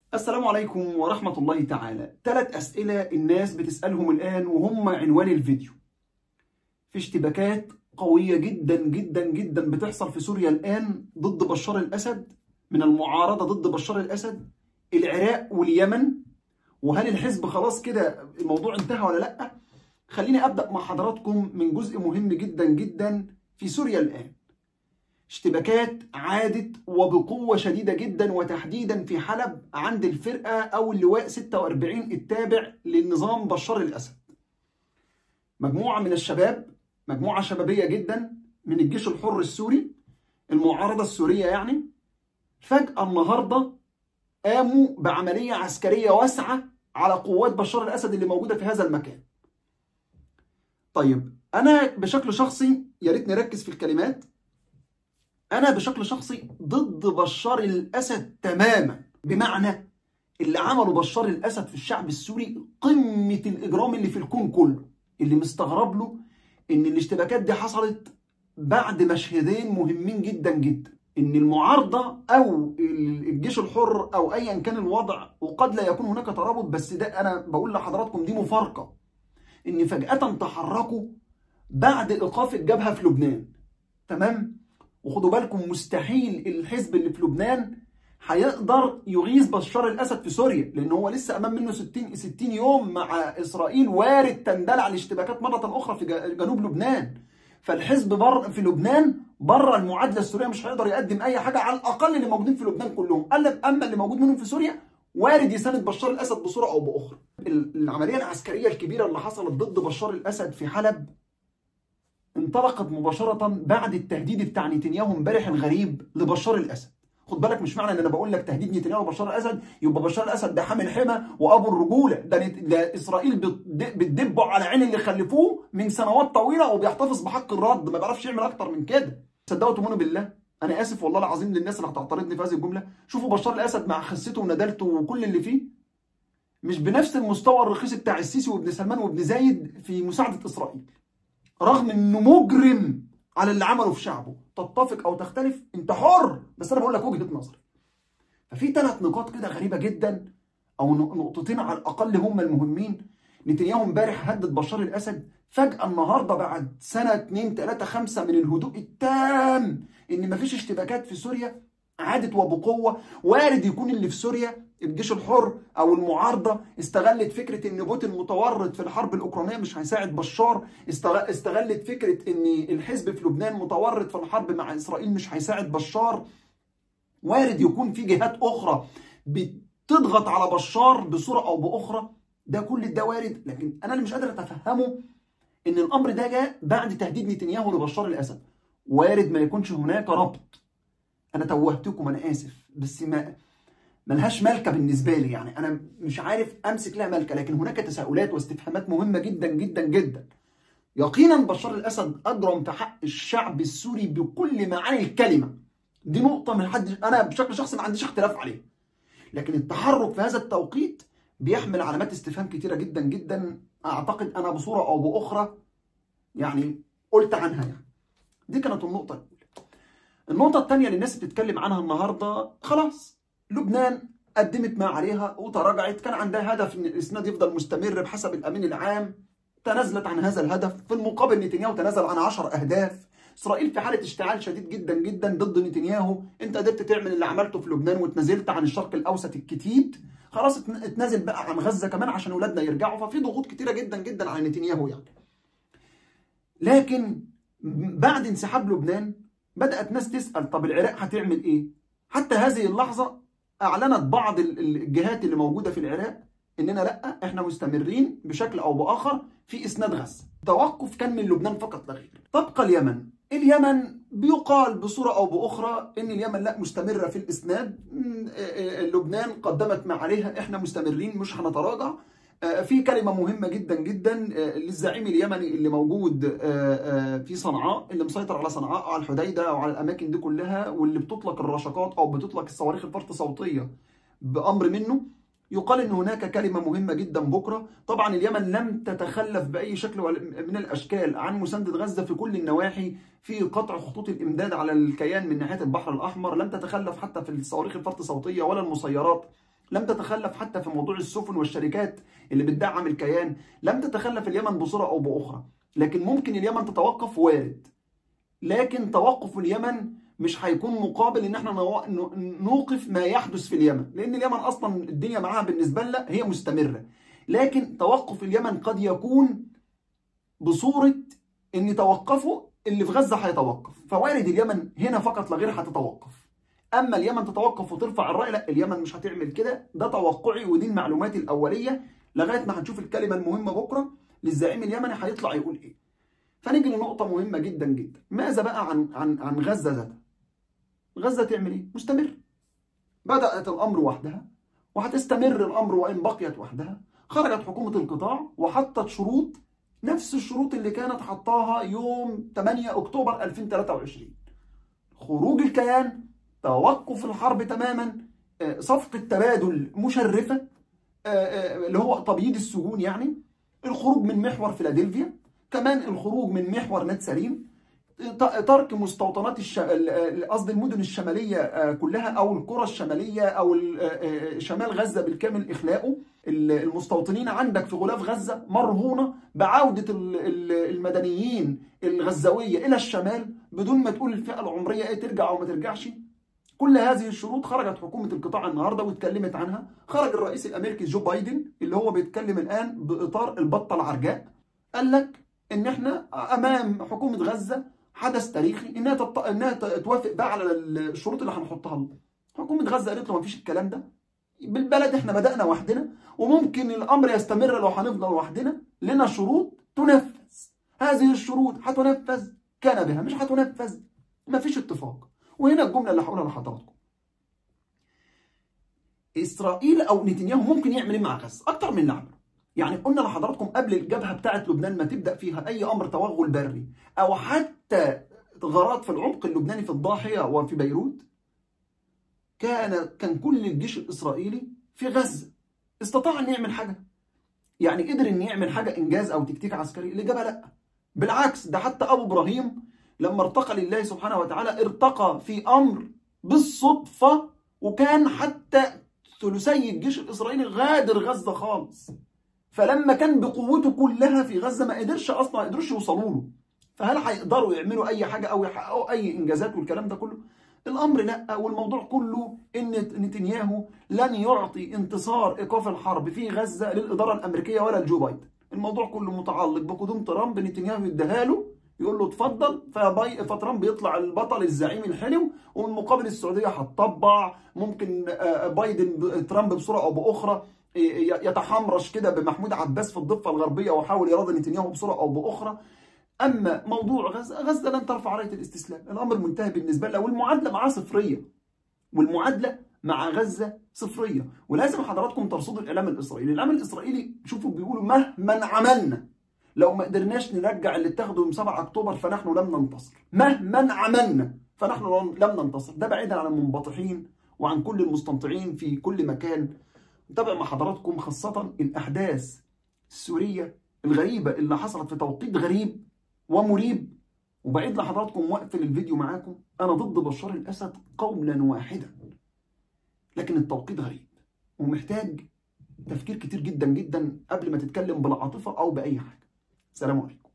السلام عليكم ورحمة الله تعالى ثلاث أسئلة الناس بتسألهم الآن وهم عنوان الفيديو في اشتباكات قوية جدا جدا جدا بتحصل في سوريا الآن ضد بشار الأسد من المعارضة ضد بشار الأسد العراق واليمن وهل الحزب خلاص كده الموضوع انتهى ولا لأ خليني أبدأ مع حضراتكم من جزء مهم جدا جدا في سوريا الآن اشتباكات عادت وبقوة شديدة جدا وتحديدا في حلب عند الفرقة أو اللواء 46 التابع للنظام بشار الأسد مجموعة من الشباب مجموعة شبابية جدا من الجيش الحر السوري المعارضة السورية يعني فجأة النهاردة قاموا بعملية عسكرية واسعة على قوات بشار الأسد اللي موجودة في هذا المكان طيب أنا بشكل شخصي يا ريت نركز في الكلمات انا بشكل شخصي ضد بشار الاسد تماما بمعنى اللي عمله بشار الاسد في الشعب السوري قمه الاجرام اللي في الكون كله اللي مستغرب له ان الاشتباكات دي حصلت بعد مشهدين مهمين جدا جدا ان المعارضه او الجيش الحر او ايا كان الوضع وقد لا يكون هناك ترابط بس ده انا بقول لحضراتكم دي مفارقه ان فجاه تحركوا بعد ايقاف الجبهه في لبنان تمام وخدوا بالكم مستحيل الحزب اللي في لبنان هيقدر يغيظ بشار الاسد في سوريا لان هو لسه امام منه 60 60 يوم مع اسرائيل وارد تندلع الاشتباكات مره اخرى في جنوب لبنان فالحزب بر في لبنان بره المعادله السوريه مش هيقدر يقدم اي حاجه على الاقل اللي موجودين في لبنان كلهم قال اما اللي موجود منهم في سوريا وارد يساند بشار الاسد بصوره او باخرى العمليه العسكريه الكبيره اللي حصلت ضد بشار الاسد في حلب انطلقت مباشرة بعد التهديد بتاع نتنياهو امبارح الغريب لبشار الأسد خد بالك مش معنى ان انا بقول لك تهديد نتنياهو لبشار الاسد يبقى بشار الاسد ده حامل حمى وابو الرجوله ده, نت... ده اسرائيل بتدبه على عين اللي خلفوه من سنوات طويله وبيحتفظ بحق الرد ما بيعرفش يعمل اكتر من كده صدقوا تؤمنوا بالله انا اسف والله العظيم للناس اللي هتعترضني في هذه الجمله شوفوا بشار الاسد مع خسته وندالته وكل اللي فيه مش بنفس المستوى الرخيص بتاع السيسي وابن سلمان وابن زايد في مساعده اسرائيل رغم انه مجرم على اللي عمله في شعبه تتفق او تختلف انت حر بس انا بقول لك وجهه نظري ففي ثلاث نقاط كده غريبه جدا او نقطتين على الاقل هم المهمين نتنياهو امبارح هدد بشار الاسد فجاه النهارده بعد سنه 2 3 5 من الهدوء التام ان مفيش اشتباكات في سوريا عادت وبقوه وارد يكون اللي في سوريا الجيش الحر او المعارضه استغلت فكره ان بوتين متورط في الحرب الاوكرانيه مش هيساعد بشار استغلت فكره ان الحزب في لبنان متورط في الحرب مع اسرائيل مش هيساعد بشار وارد يكون في جهات اخرى بتضغط على بشار بصوره او باخرى ده كل ده وارد لكن انا اللي مش قادر اتفهمه ان الامر ده جاء بعد تهديد نتنياهو لبشار الاسد وارد ما يكونش هناك ربط انا توهتكم انا اسف بس ما ملهاش ملكه بالنسبه لي يعني انا مش عارف امسك لها ملكه لكن هناك تساؤلات واستفهامات مهمه جدا جدا جدا يقينا بشار الاسد اجرم في حق الشعب السوري بكل معاني الكلمه دي نقطه من حد انا بشكل شخصي ما عنديش اختلاف عليها لكن التحرك في هذا التوقيت بيحمل علامات استفهام كتيره جدا جدا اعتقد انا بصوره او باخرى يعني قلت عنها يعني دي كانت النقطه الاولى النقطه الثانيه اللي الناس بتتكلم عنها النهارده خلاص لبنان قدمت ما عليها وتراجعت كان عندها هدف ان الاسناد يفضل مستمر بحسب الامين العام تنازلت عن هذا الهدف في المقابل نتنياهو تنازل عن 10 اهداف اسرائيل في حاله اشتعال شديد جدا جدا ضد نتنياهو انت قدرت تعمل اللي عملته في لبنان وتنازلت عن الشرق الاوسط الكتيت خلاص اتنازل بقى عن غزه كمان عشان اولادنا يرجعوا ففي ضغوط كتيره جدا جدا على نتنياهو يعني لكن بعد انسحاب لبنان بدات ناس تسال طب العراق هتعمل ايه حتى هذه اللحظه اعلنت بعض الجهات اللي موجوده في العراق اننا لا احنا مستمرين بشكل او باخر في اسناد غزه توقف كان من لبنان فقط لا غير تبقى اليمن اليمن بيقال بصوره او باخرى ان اليمن لا مستمره في الاسناد لبنان قدمت ما عليها احنا مستمرين مش هنتراجع في كلمة مهمة جدا جدا للزعيم اليمني اللي موجود في صنعاء اللي مسيطر على صنعاء أو على الحديدة أو على الأماكن دي كلها واللي بتطلق الرشقات أو بتطلق الصواريخ الفرط صوتية بأمر منه يقال ان هناك كلمه مهمه جدا بكره طبعا اليمن لم تتخلف باي شكل من الاشكال عن مسانده غزه في كل النواحي في قطع خطوط الامداد على الكيان من ناحيه البحر الاحمر لم تتخلف حتى في الصواريخ الفرط صوتيه ولا المسيرات لم تتخلف حتى في موضوع السفن والشركات اللي بتدعم الكيان لم تتخلف اليمن بصورة أو بأخرى لكن ممكن اليمن تتوقف وارد لكن توقف اليمن مش هيكون مقابل ان احنا نوقف ما يحدث في اليمن لان اليمن اصلا الدنيا معاها بالنسبه لنا هي مستمره لكن توقف اليمن قد يكون بصوره ان توقفوا اللي في غزه هيتوقف فوارد اليمن هنا فقط لا غير هتتوقف اما اليمن تتوقف وترفع الراي لا اليمن مش هتعمل كده ده توقعي ودي المعلومات الاوليه لغايه ما هنشوف الكلمه المهمه بكره للزعيم اليمني هيطلع يقول ايه فنيجي لنقطه مهمه جدا جدا ماذا بقى عن عن عن غزه ذاتها غزه تعمل ايه مستمر بدات الامر وحدها وهتستمر الامر وان بقيت وحدها خرجت حكومه القطاع وحطت شروط نفس الشروط اللي كانت حطاها يوم 8 اكتوبر 2023 خروج الكيان توقف الحرب تماما صفقة تبادل مشرفة اللي هو تبييض السجون يعني الخروج من محور فيلادلفيا كمان الخروج من محور نت سليم ترك مستوطنات الش... قصد المدن الشماليه كلها او القرى الشماليه او شمال غزه بالكامل اخلاؤه المستوطنين عندك في غلاف غزه مرهونه بعوده المدنيين الغزاويه الى الشمال بدون ما تقول الفئه العمريه ايه ترجع او ما ترجعش كل هذه الشروط خرجت حكومه القطاع النهارده واتكلمت عنها خرج الرئيس الامريكي جو بايدن اللي هو بيتكلم الان باطار البطه العرجاء قال لك ان احنا امام حكومه غزه حدث تاريخي انها تط... انها توافق بقى على الشروط اللي هنحطها لها حكومه غزه قالت له ما فيش الكلام ده بالبلد احنا بدانا وحدنا وممكن الامر يستمر لو هنفضل وحدنا لنا شروط تنفذ هذه الشروط هتنفذ كان بها مش هتنفذ ما فيش اتفاق وهنا الجمله اللي هقولها لحضراتكم اسرائيل او نتنياهو ممكن يعمل ايه مع غزه اكتر من اللي عمله يعني قلنا لحضراتكم قبل الجبهه بتاعه لبنان ما تبدا فيها اي امر توغل بري او حتى غارات في العمق اللبناني في الضاحيه وفي بيروت كان كان كل الجيش الاسرائيلي في غزه استطاع ان يعمل حاجه يعني قدر ان يعمل حاجه انجاز او تكتيك عسكري الاجابه لا بالعكس ده حتى ابو ابراهيم لما ارتقى لله سبحانه وتعالى ارتقى في امر بالصدفه وكان حتى ثلثي الجيش الاسرائيلي غادر غزه خالص فلما كان بقوته كلها في غزه ما قدرش اصلا ما قدروش يوصلوا له فهل هيقدروا يعملوا اي حاجه او يحققوا اي انجازات والكلام ده كله الامر لا والموضوع كله ان نتنياهو لن يعطي انتصار ايقاف الحرب في غزه للاداره الامريكيه ولا لجو بايدن الموضوع كله متعلق بقدوم ترامب نتنياهو يديها له يقول له اتفضل فباي فترامب يطلع البطل الزعيم الحلو ومن مقابل السعوديه هتطبع ممكن بايدن ترامب بصوره او باخرى يتحمرش كده بمحمود عباس في الضفه الغربيه ويحاول يراضي نتنياهو بصوره او باخرى اما موضوع غزه غزه لن ترفع رايه الاستسلام الامر منتهي بالنسبه لها والمعادله معاه صفريه والمعادله مع غزه صفريه ولازم حضراتكم ترصدوا الاعلام الاسرائيلي الاعلام الاسرائيلي شوفوا بيقولوا مهما عملنا لو ما قدرناش نرجع اللي اتخذوا يوم 7 اكتوبر فنحن لم ننتصر مهما عملنا فنحن لم ننتصر ده بعيدا عن المنبطحين وعن كل المستمتعين في كل مكان نتابع مع حضراتكم خاصة الأحداث السورية الغريبة اللي حصلت في توقيت غريب ومريب وبعيد لحضراتكم واقفل الفيديو معاكم أنا ضد بشار الأسد قولا واحدا لكن التوقيت غريب ومحتاج تفكير كتير جدا جدا قبل ما تتكلم بالعاطفة أو بأي حاجة سلام عليكم